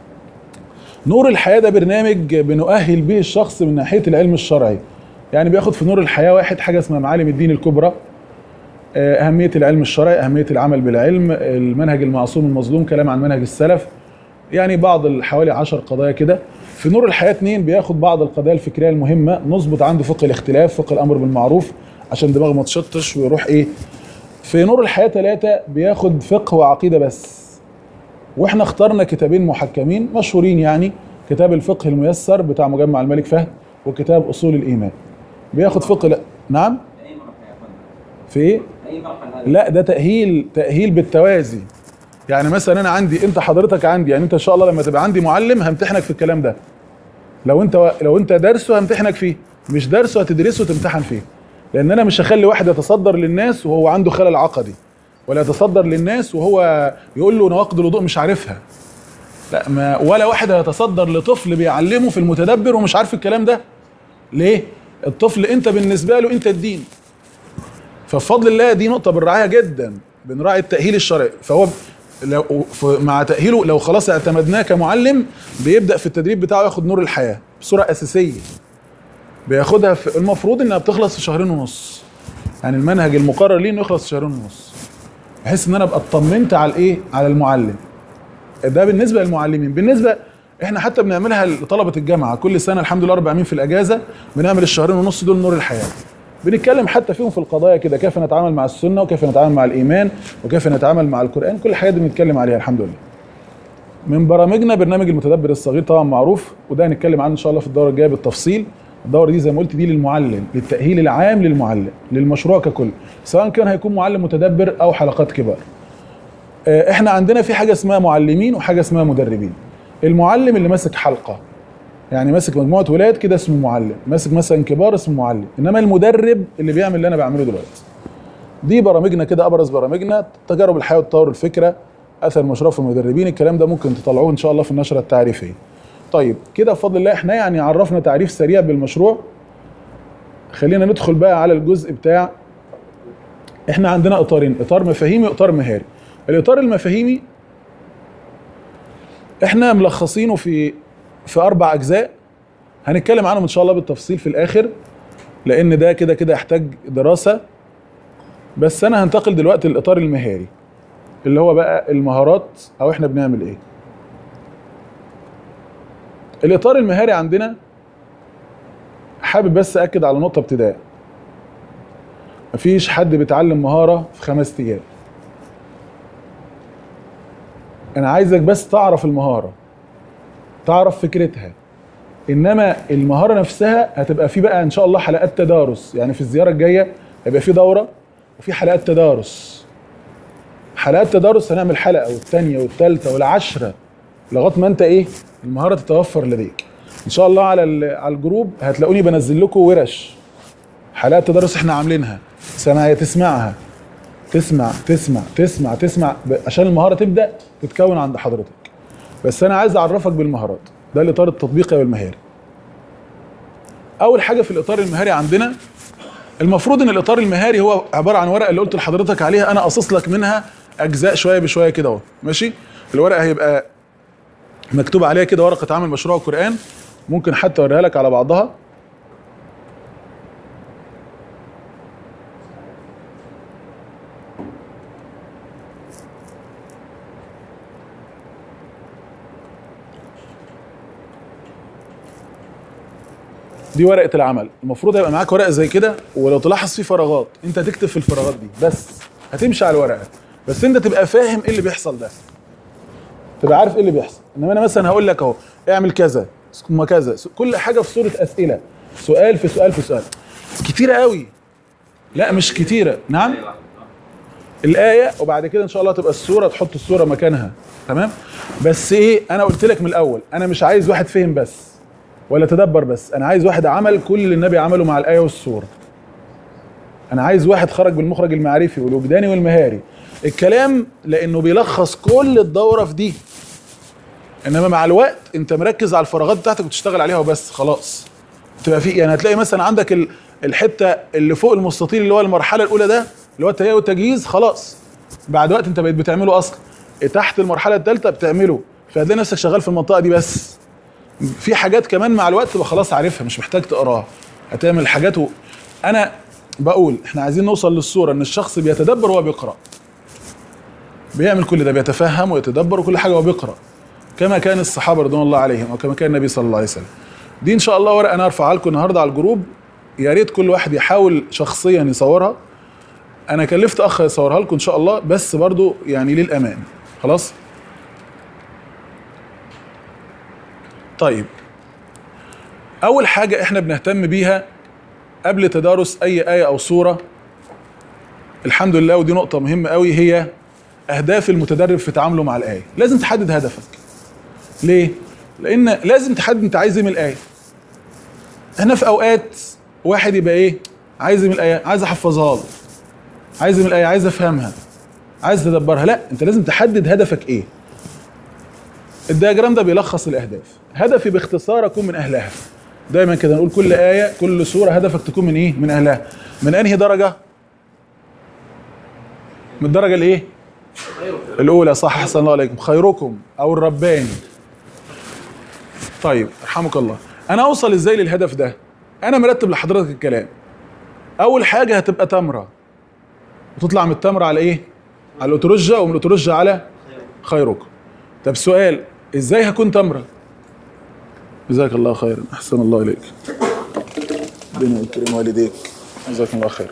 نور الحياه ده برنامج بنؤهل به الشخص من ناحيه العلم الشرعي يعني بياخد في نور الحياه واحد حاجه اسمها معالم الدين الكبرى أهمية العلم الشرعي أهمية العمل بالعلم المنهج المعصوم المظلوم كلام عن منهج السلف يعني بعض حوالي عشر قضايا كده في نور الحياة اتنين بياخد بعض القضايا الفكرية المهمة نظبط عنده فقه الاختلاف فقه الأمر بالمعروف عشان دماغه ما تشطش ويروح إيه في نور الحياة ثلاثة بياخد فقه وعقيدة بس واحنا اخترنا كتابين محكمين مشهورين يعني كتاب الفقه الميسر بتاع مجمع الملك فهد وكتاب أصول الإيمان بياخد فقه لا نعم اي مرحله يا فندم في ايه اي مرحله هذا لا ده تأهيل تأهيل بالتوازي يعني مثلا انا عندي انت حضرتك عندي يعني انت ان شاء الله لما تبقى عندي معلم همتحنك في الكلام ده لو انت لو انت درسه همتحنك فيه مش درسه هتدرسه وتمتحن فيه لان انا مش هخلي واحد يتصدر للناس وهو عنده خلل عقدي ولا يتصدر للناس وهو يقول له نواقض الوضوء مش عارفها لا ما ولا واحد هيتصدر لطفل بيعلمه في المتدبر ومش عارف الكلام ده ليه الطفل انت بالنسبه له انت الدين فبفضل الله دي نقطة بنراعيها جدا بنراعي التأهيل الشرعي فهو لو ف- مع تأهيله لو خلاص اعتمدناه كمعلم بيبدأ في التدريب بتاعه ياخد نور الحياة بصورة أساسية بياخدها في المفروض انها بتخلص في شهرين ونص يعني المنهج المقرر ليه انه يخلص في شهرين ونص بحيث ان انا ابقى اطمنت على الايه على المعلم ده بالنسبه للمعلمين بالنسبه احنا حتى بنعملها لطلبه الجامعه كل سنه الحمد لله اربع مين في الاجازه بنعمل الشهرين ونص دول نور الحياه بنتكلم حتى فيهم في القضايا كده كيف نتعامل مع السنه وكيف نتعامل مع الايمان وكيف نتعامل مع القران كل الحاجات دي بنتكلم عليها الحمد لله من برامجنا برنامج المتدبر الصغير طبعا معروف وده هنتكلم عنه ان شاء الله في الدوره الجايه بالتفصيل الدوره دي زي ما قلت دي للمعلم للتاهيل العام للمعلم للمشروع ككل سواء كان هيكون معلم متدبر او حلقات كبار آه، احنا عندنا في حاجه اسمها معلمين وحاجه اسمها مدربين المعلم اللي ماسك حلقه يعني ماسك مجموعه ولاد كده اسمه معلم ماسك مثلا كبار اسمه معلم انما المدرب اللي بيعمل اللي انا بعمله دلوقتي دي برامجنا كده ابرز برامجنا تجارب الحياه وتطور الفكره اثر مشروع في المدربين الكلام ده ممكن تطلعوه ان شاء الله في النشره التعريفيه طيب كده بفضل الله احنا يعني عرفنا تعريف سريع بالمشروع خلينا ندخل بقى على الجزء بتاع احنا عندنا اطارين اطار مفاهيمي واطار مهاري الاطار المفاهيمي احنا ملخصينه في في اربع اجزاء هنتكلم عنهم ان شاء الله بالتفصيل في الاخر لان ده كده كده يحتاج دراسه بس انا هنتقل دلوقتي للاطار المهاري اللي هو بقى المهارات او احنا بنعمل ايه الاطار المهاري عندنا حابب بس اكد على نقطه ابتداء مفيش حد بيتعلم مهاره في خمس ايام انا عايزك بس تعرف المهاره تعرف فكرتها انما المهاره نفسها هتبقى في بقى ان شاء الله حلقات تدارس يعني في الزياره الجايه هيبقى في دوره وفي حلقات تدارس حلقات تدارس هنعمل حلقه والثانيه والثالثه والعشره لغايه ما انت ايه المهاره تتوفر لديك ان شاء الله على ال- على الجروب هتلاقوني بنزل لكم ورش حلقات تدرس احنا عاملينها سماعيه تسمعها تسمع تسمع تسمع تسمع ب- عشان المهاره تبدا تتكون عند حضرتك بس انا عايز اعرفك بالمهارات ده الاطار التطبيقي والمهاري اول حاجه في الاطار المهاري عندنا المفروض ان الاطار المهاري هو عباره عن ورقه اللي قلت لحضرتك عليها انا قصص لك منها اجزاء شويه بشويه كده اهو ماشي الورقه هيبقى مكتوب عليها كده ورقه عمل مشروع قران ممكن حتى اوريها لك على بعضها دي ورقه العمل المفروض يبقى معاك ورقه زي كده ولو تلاحظ في فراغات انت تكتب في الفراغات دي بس هتمشي على الورقه بس انت تبقى فاهم ايه اللي بيحصل ده تبقى عارف ايه اللي بيحصل انما انا مثلا هقول لك اهو اعمل كذا ثم كذا كل حاجه في صوره اسئله سؤال في سؤال في سؤال كتيره قوي لا مش كتيره نعم الايه وبعد كده ان شاء الله تبقى الصوره تحط الصوره مكانها تمام بس ايه انا قلت لك من الاول انا مش عايز واحد فهم بس ولا تدبر بس انا عايز واحد عمل كل اللي النبي عمله مع الايه والسوره انا عايز واحد خرج بالمخرج المعرفي والوجداني والمهاري الكلام لانه بيلخص كل الدوره في دي انما مع الوقت انت مركز على الفراغات بتاعتك وتشتغل عليها وبس خلاص تبقى في يعني هتلاقي مثلا عندك ال- الحته اللي فوق المستطيل اللي هو المرحله الاولى ده اللي هو التهيئه والتجهيز خلاص بعد وقت انت بقيت بتعمله اصلا تحت المرحله الثالثه بتعمله فهتلاقي نفسك شغال في المنطقه دي بس في حاجات كمان مع الوقت تبقى خلاص عارفها مش محتاج تقراها هتعمل حاجات و... انا بقول احنا عايزين نوصل للصوره ان الشخص بيتدبر وهو بيقرا بيعمل كل ده بيتفهم ويتدبر وكل حاجه وهو بيقرا كما كان الصحابه رضوان الله عليهم وكما كان النبي صلى الله عليه وسلم دي ان شاء الله ورقه انا ارفعها لكم النهارده على الجروب يا ريت كل واحد يحاول شخصيا يصورها انا كلفت اخ يصورها لكم ان شاء الله بس برضو يعني للامان خلاص طيب اول حاجه احنا بنهتم بيها قبل تدارس اي ايه او سوره الحمد لله ودي نقطه مهمه قوي هي اهداف المتدرب في تعامله مع الايه لازم تحدد هدفك ليه لان لازم تحدد انت عايز ايه من الايه احنا في اوقات واحد يبقى ايه عايز ايه من الايه عايز احفظها له عايز ايه من الايه عايز افهمها عايز تدبرها لا انت لازم تحدد هدفك ايه الدياجرام ده بيلخص الاهداف هدفي باختصار اكون من اهلها دايما كده نقول كل ايه كل سوره هدفك تكون من ايه من اهلها من انهي درجه من الدرجه الايه الاولى صح احسن الله عليكم خيركم او الرباني طيب رحمك الله انا اوصل ازاي للهدف ده انا مرتب لحضرتك الكلام اول حاجه هتبقى تمره وتطلع من التمره على ايه على الاوتروجه ومن الاوتروجه على خيركم طب سؤال ازاي هكون تمره جزاك الله خيرا احسن الله اليك ربنا يكرم والديك جزاك الله خير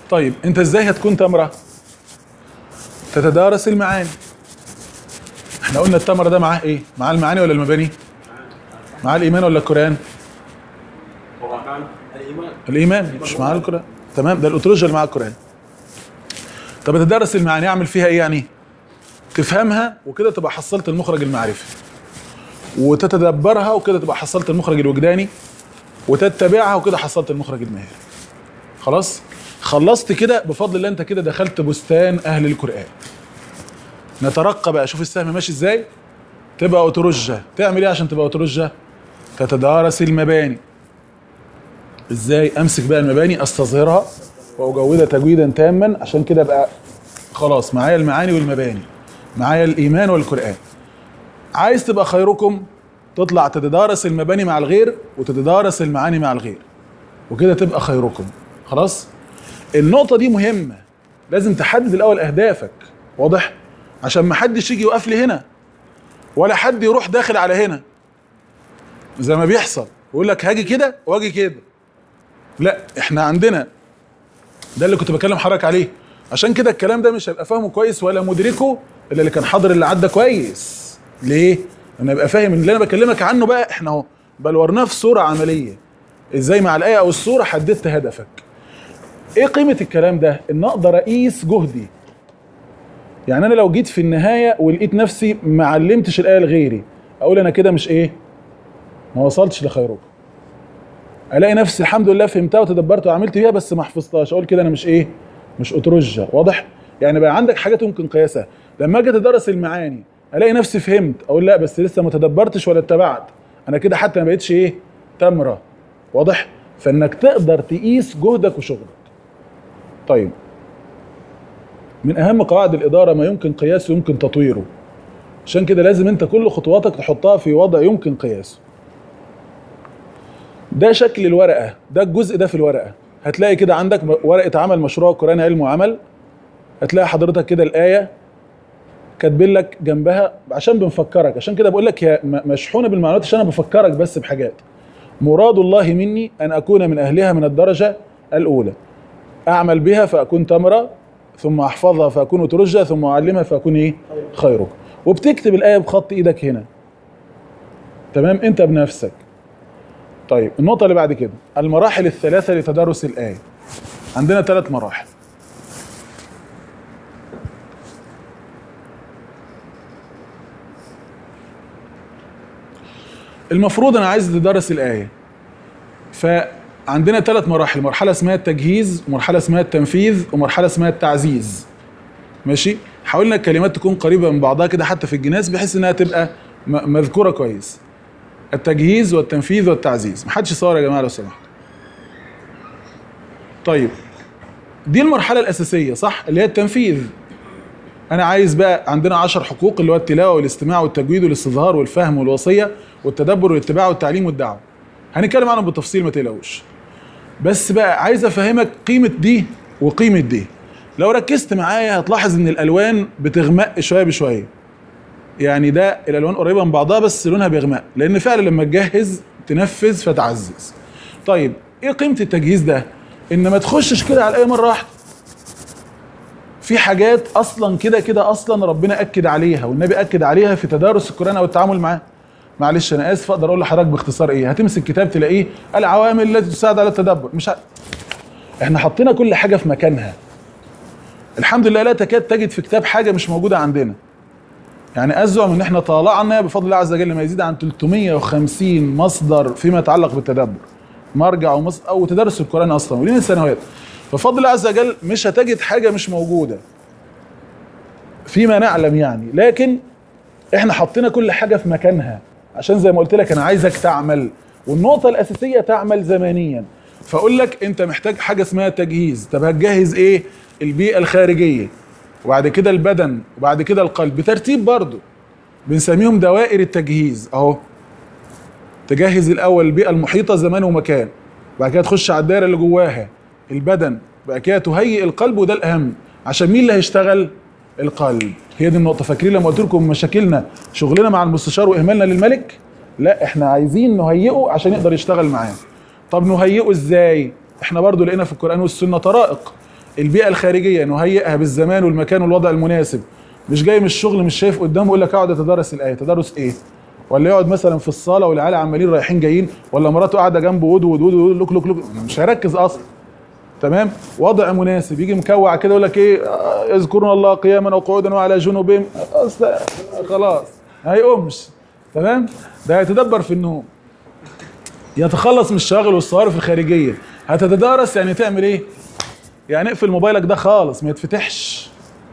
طيب انت ازاي هتكون تمره تتدارس المعاني احنا قلنا التمره ده معاه ايه معاه المعاني ولا المباني معاه الايمان ولا القران الايمان الايمان مش معاه القران تمام ده الاوتولوجيا اللي معاه القران طب تدرس المعاني اعمل فيها ايه يعني تفهمها وكده تبقى حصلت المخرج المعرفي وتتدبرها وكده تبقى حصلت المخرج الوجداني وتتبعها وكده حصلت المخرج المهاري خلاص خلصت كده بفضل الله انت كده دخلت بستان اهل القران نترقى بقى شوف السهم ماشي ازاي تبقى اوتورجة تعمل ايه عشان تبقى اوتورجة تتدارس المباني ازاي امسك بقى المباني استظهرها واجودها تجويدا تاما عشان كده ابقى خلاص معايا المعاني والمباني معايا الايمان والقران عايز تبقى خيركم تطلع تتدارس المباني مع الغير وتتدارس المعاني مع الغير وكده تبقى خيركم خلاص النقطة دي مهمة لازم تحدد الأول أهدافك واضح عشان ما حدش يجي يوقف لي هنا ولا حد يروح داخل على هنا زي ما بيحصل يقول لك هاجي كده واجي كده لا احنا عندنا ده اللي كنت بكلم حضرتك عليه عشان كده الكلام ده مش هيبقى فاهمه كويس ولا مدركه الا اللي كان حاضر اللي عدى كويس ليه؟ انا ابقى فاهم ان اللي انا بكلمك عنه بقى احنا اهو بلورناه في صوره عمليه ازاي مع الايه او الصوره حددت هدفك ايه قيمه الكلام ده؟ ان اقدر اقيس جهدي يعني انا لو جيت في النهايه ولقيت نفسي ما علمتش الايه لغيري اقول انا كده مش ايه؟ ما وصلتش لخيركم الاقي نفسي الحمد لله فهمتها وتدبرت وعملت بيها بس ما حفظتهاش اقول كده انا مش ايه مش اترجه واضح يعني بقى عندك حاجات ممكن قياسها لما اجي اتدرس المعاني الاقي نفسي فهمت اقول لا بس لسه ما تدبرتش ولا اتبعت انا كده حتى ما بقتش ايه تمره واضح فانك تقدر تقيس جهدك وشغلك طيب من اهم قواعد الاداره ما يمكن قياسه يمكن تطويره عشان كده لازم انت كل خطواتك تحطها في وضع يمكن قياسه ده شكل الورقه ده الجزء ده في الورقه هتلاقي كده عندك ورقه عمل مشروع قرآن علم وعمل هتلاقي حضرتك كده الايه كاتبين لك جنبها عشان بنفكرك عشان كده بقول لك هي م- مشحونه بالمعلومات عشان انا بفكرك بس بحاجات مراد الله مني ان اكون من اهلها من الدرجه الاولى اعمل بها فاكون تمره ثم احفظها فاكون ترجى ثم اعلمها فاكون ايه خيرك وبتكتب الايه بخط ايدك هنا تمام انت بنفسك طيب النقطة اللي بعد كده المراحل الثلاثة لتدرس الآية عندنا ثلاث مراحل المفروض أنا عايز أدرس الآية فعندنا ثلاث مراحل مرحلة اسمها التجهيز ومرحلة اسمها التنفيذ ومرحلة اسمها التعزيز ماشي حاولنا الكلمات تكون قريبة من بعضها كده حتى في الجناس بحيث انها تبقى م- مذكورة كويس التجهيز والتنفيذ والتعزيز محدش يصور يا جماعه لو سمحت طيب دي المرحله الاساسيه صح اللي هي التنفيذ انا عايز بقى عندنا عشر حقوق اللي هو التلاوه والاستماع والتجويد والاستظهار والفهم والوصيه والتدبر والاتباع والتعليم والدعوه هنتكلم عنهم بالتفصيل ما تقلقوش بس بقى عايز افهمك قيمه دي وقيمه دي لو ركزت معايا هتلاحظ ان الالوان بتغمق شويه بشويه يعني ده الالوان قريبه من بعضها بس لونها بيغمق لان فعلا لما تجهز تنفذ فتعزز طيب ايه قيمه التجهيز ده ان ما تخشش كده على الايه مره واحده في حاجات اصلا كده كده اصلا ربنا اكد عليها والنبي اكد عليها في تدارس القران او التعامل معاه معلش انا اسف اقدر اقول لحضرتك باختصار ايه هتمسك كتاب تلاقيه العوامل التي تساعد على التدبر مش ع... احنا حطينا كل حاجه في مكانها الحمد لله لا تكاد تجد في كتاب حاجه مش موجوده عندنا يعني ازعم ان احنا طالعنا بفضل الله عز وجل ما يزيد عن 350 مصدر فيما يتعلق بالتدبر مرجع ومصدر او تدرس القران اصلا ولين السنوات ففضل الله عز وجل مش هتجد حاجه مش موجوده فيما نعلم يعني لكن احنا حطينا كل حاجه في مكانها عشان زي ما قلت لك انا عايزك تعمل والنقطه الاساسيه تعمل زمانيا فاقول لك انت محتاج حاجه اسمها تجهيز طب هتجهز ايه البيئه الخارجيه وبعد كده البدن وبعد كده القلب بترتيب برضه بنسميهم دوائر التجهيز اهو تجهز الاول البيئه المحيطه زمان ومكان وبعد كده تخش على الدائره اللي جواها البدن بعد كده تهيئ القلب وده الاهم عشان مين اللي هيشتغل القلب هي دي النقطه فاكرين لما قلت لكم مشاكلنا شغلنا مع المستشار واهمالنا للملك لا احنا عايزين نهيئه عشان يقدر يشتغل معانا طب نهيئه ازاي احنا برضو لقينا في القران والسنه طرائق البيئه الخارجيه نهيئها بالزمان والمكان والوضع المناسب مش جاي من الشغل مش شايف قدامه يقول لك اقعد اتدرس الايه تدرس ايه ولا يقعد مثلا في الصاله والعيال عمالين رايحين جايين ولا مراته قاعده جنبه ود ود ود ود لوك لوك لوك مش هيركز اصلا تمام وضع مناسب يجي مكوع كده يقول لك ايه آه، يذكرون الله قياما وقعودا وعلى جنوبهم أصل خلاص هيقومش تمام ده هيتدبر في النوم يتخلص من الشواغل والصوارف الخارجيه هتتدارس يعني تعمل ايه يعني اقفل موبايلك ده خالص ما يتفتحش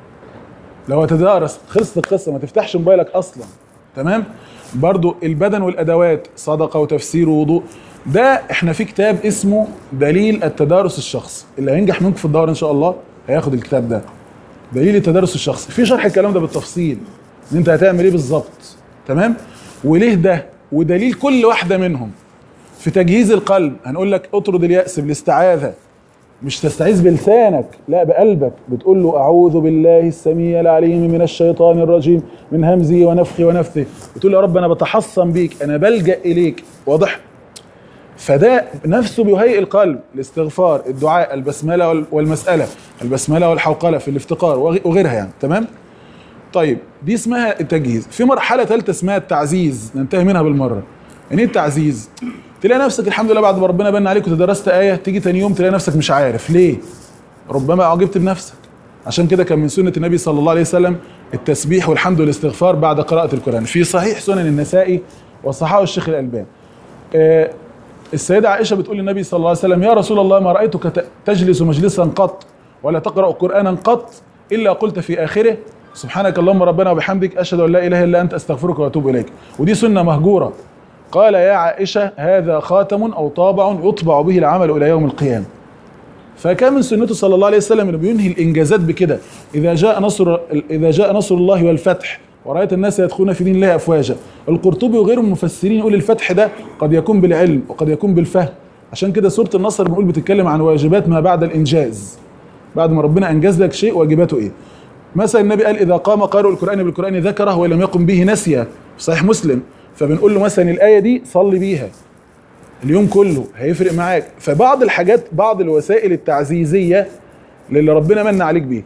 لو هتدارس خلصت القصه ما تفتحش موبايلك اصلا تمام برضو البدن والادوات صدقه وتفسير ووضوء ده احنا في كتاب اسمه دليل التدارس الشخصي اللي هينجح منكم في الدوره ان شاء الله هياخد الكتاب ده دليل التدارس الشخصي في شرح الكلام ده بالتفصيل ان انت هتعمل ايه بالظبط تمام وليه ده ودليل كل واحده منهم في تجهيز القلب هنقول لك اطرد اليأس بالاستعاذة مش تستعيذ بلسانك لا بقلبك بتقول له أعوذ بالله السميع العليم من الشيطان الرجيم من همزه ونفخه ونفثه بتقول يا رب أنا بتحصن بيك أنا بلجأ إليك واضح فده نفسه بيهيئ القلب الاستغفار الدعاء البسملة وال- والمسألة البسملة والحوقلة في الافتقار وغ- وغيرها يعني تمام طيب دي اسمها التجهيز في مرحلة ثالثة اسمها التعزيز ننتهي منها بالمرة يعني ايه التعزيز تلاقي نفسك الحمد لله بعد ما ربنا بان عليك وتدرست آية تيجي تاني يوم تلاقي نفسك مش عارف ليه ربما أعجبت بنفسك عشان كده كان من سنة النبي صلى الله عليه وسلم التسبيح والحمد والاستغفار بعد قراءة القرآن في صحيح سنن النسائي وصححه الشيخ الألباني آه، السيدة عائشة بتقول للنبي صلى الله عليه وسلم يا رسول الله ما رأيتك ت- تجلس مجلسا قط ولا تقرأ قرآنا قط إلا قلت في آخره سبحانك اللهم ربنا وبحمدك أشهد أن لا إله إلا أنت أستغفرك وأتوب إليك ودي سنة مهجورة قال يا عائشة هذا خاتم أو طابع يطبع به العمل إلى يوم القيامة فكان من سنته صلى الله عليه وسلم انه بينهي الانجازات بكده اذا جاء نصر اذا جاء نصر الله والفتح ورايت الناس يدخلون في دين الله افواجا القرطبي وغيره من المفسرين يقول الفتح ده قد يكون بالعلم وقد يكون بالفهم عشان كده سوره النصر بنقول بتتكلم عن واجبات ما بعد الانجاز بعد ما ربنا انجز لك شيء واجباته ايه مثلا النبي قال اذا قام قارئ القران بالقران ذكره ولم يقم به نسيه في صحيح مسلم فبنقول له مثلا الايه دي صلي بيها اليوم كله هيفرق معاك فبعض الحاجات بعض الوسائل التعزيزيه اللي ربنا من عليك بيه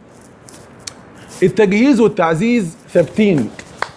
التجهيز والتعزيز ثابتين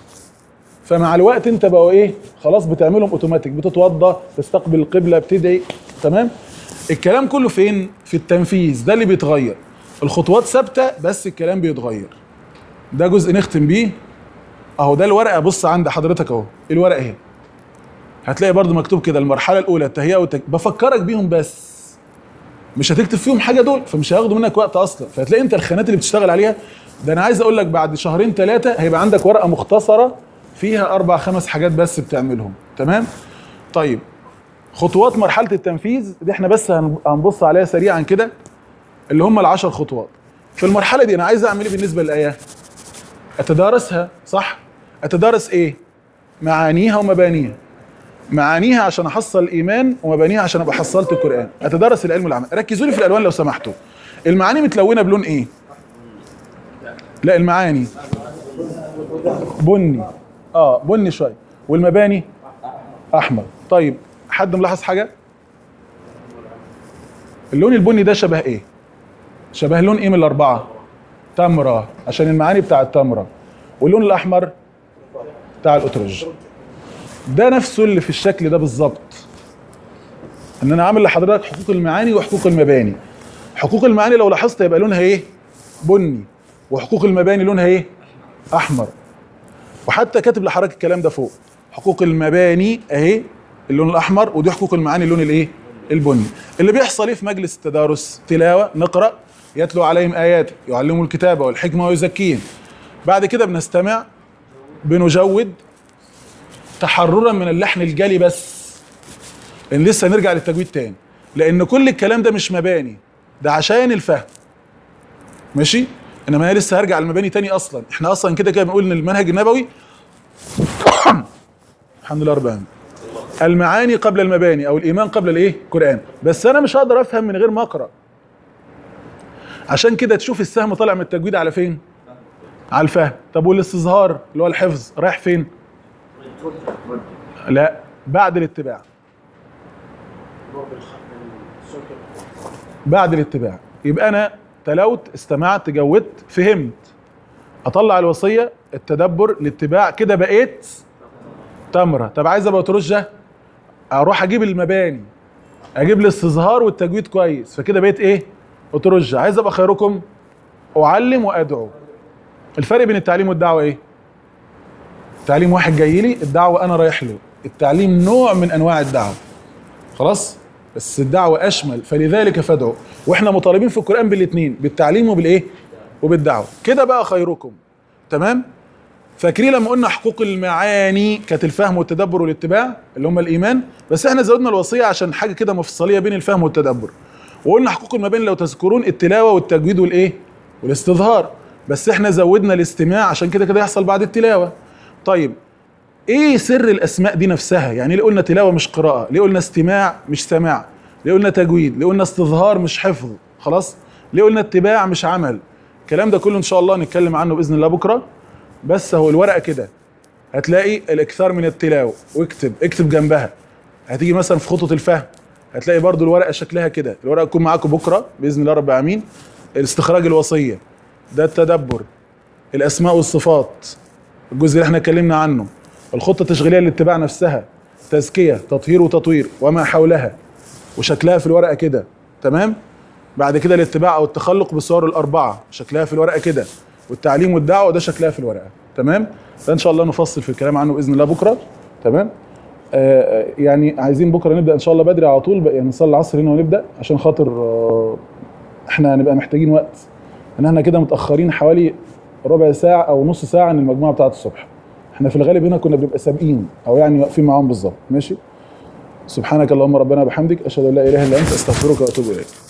فمع الوقت انت بقى ايه خلاص بتعملهم اوتوماتيك بتتوضى تستقبل القبله بتدعي تمام الكلام كله فين في التنفيذ ده اللي بيتغير الخطوات ثابته بس الكلام بيتغير ده جزء نختم بيه اهو ده الورقه بص عند حضرتك اهو الورقه اهي هتلاقي برضو مكتوب كده المرحله الاولى التهيئه والتك... بفكرك بيهم بس مش هتكتب فيهم حاجه دول فمش هياخدوا منك وقت اصلا فهتلاقي انت الخانات اللي بتشتغل عليها ده انا عايز اقول لك بعد شهرين ثلاثه هيبقى عندك ورقه مختصره فيها اربع خمس حاجات بس بتعملهم تمام طيب خطوات مرحله التنفيذ دي احنا بس هن- هنبص عليها سريعا كده اللي هم العشر خطوات في المرحله دي انا عايز اعمل ايه بالنسبه للايه اتدارسها صح اتدارس ايه معانيها ومبانيها معانيها عشان احصل الايمان ومبانيها عشان ابقى حصلت القران اتدرس العلم والعمل ركزوا لي في الالوان لو سمحتوا المعاني متلونه بلون ايه لا المعاني بني اه بني شويه والمباني احمر طيب حد ملاحظ حاجه اللون البني ده شبه ايه شبه لون ايه من الاربعه تمره عشان المعاني بتاع التمره واللون الاحمر بتاع الاترج ده نفسه اللي في الشكل ده بالظبط ان انا عامل لحضرتك حقوق المعاني وحقوق المباني حقوق المعاني لو لاحظت يبقى لونها ايه بني وحقوق المباني لونها ايه احمر وحتى كاتب لحضرتك الكلام ده فوق حقوق المباني اهي اللون الاحمر ودي حقوق المعاني اللون الايه البني اللي بيحصل ايه في مجلس التدارس تلاوه نقرا يتلو عليهم اياته يعلمهم الكتابه والحكمه ويزكيهم بعد كده بنستمع بنجود تحررا من اللحن الجلي بس لان لسه هنرجع للتجويد تاني لان كل الكلام ده مش مباني ده عشان الفهم ماشي انما انا لسه هرجع للمباني تاني اصلا احنا اصلا كده كده بنقول ان المنهج النبوي الحمد لله رب العالمين المعاني قبل المباني او الايمان قبل الايه القران بس انا مش هقدر افهم من غير ما اقرا عشان كده تشوف السهم طالع من التجويد على فين على الفهم طب والاستظهار اللي هو الحفظ رايح فين لا بعد الاتباع بعد الاتباع يبقى انا تلوت استمعت جودت فهمت اطلع الوصيه التدبر الاتباع كده بقيت تمره طب عايز ابقى ترجه اروح اجيب المباني اجيب الاستظهار والتجويد كويس فكده بقيت ايه اترجه عايز ابقى خيركم اعلم وادعو الفرق بين التعليم والدعوه ايه تعليم واحد جاي لي الدعوه انا رايح له التعليم نوع من انواع الدعوه خلاص بس الدعوه اشمل فلذلك فادعوا واحنا مطالبين في القران بالاثنين بالتعليم وبالايه وبالدعوه كده بقى خيركم تمام فاكرين لما قلنا حقوق المعاني كانت الفهم والتدبر والاتباع اللي هم الايمان بس احنا زودنا الوصيه عشان حاجه كده مفصليه بين الفهم والتدبر وقلنا حقوق المباني لو تذكرون التلاوه والتجويد والايه والاستظهار بس احنا زودنا الاستماع عشان كده كده يحصل بعد التلاوه طيب ايه سر الاسماء دي نفسها يعني ليه قلنا تلاوه مش قراءه ليه قلنا استماع مش سماع ليه قلنا تجويد ليه قلنا استظهار مش حفظ خلاص ليه قلنا اتباع مش عمل الكلام ده كله ان شاء الله نتكلم عنه باذن الله بكره بس هو الورقه كده هتلاقي الاكثار من التلاوه واكتب اكتب جنبها هتيجي مثلا في خطوه الفهم هتلاقي برضو الورقه شكلها كده الورقه تكون معاكم بكره باذن الله رب العالمين الاستخراج الوصيه ده التدبر الاسماء والصفات الجزء اللي احنا اتكلمنا عنه الخطه التشغيليه للاتباع نفسها تزكيه تطهير وتطوير وما حولها وشكلها في الورقه كده تمام بعد كده الاتباع او التخلق بالصور الاربعه شكلها في الورقه كده والتعليم والدعوه ده شكلها في الورقه تمام ده ان شاء الله نفصل في الكلام عنه باذن الله بكره تمام آه آه، يعني عايزين بكره نبدا ان شاء الله بدري على طول بقى يعني نصلي العصر هنا ونبدا عشان خاطر آه احنا هنبقى محتاجين وقت ان احنا كده متاخرين حوالي ربع ساعه او نص ساعه عن المجموعه بتاعه الصبح احنا في الغالب هنا كنا بنبقى سابقين او يعني واقفين معاهم بالظبط ماشي سبحانك اللهم ربنا وبحمدك اشهد ان لا اله الا انت استغفرك واتوب اليك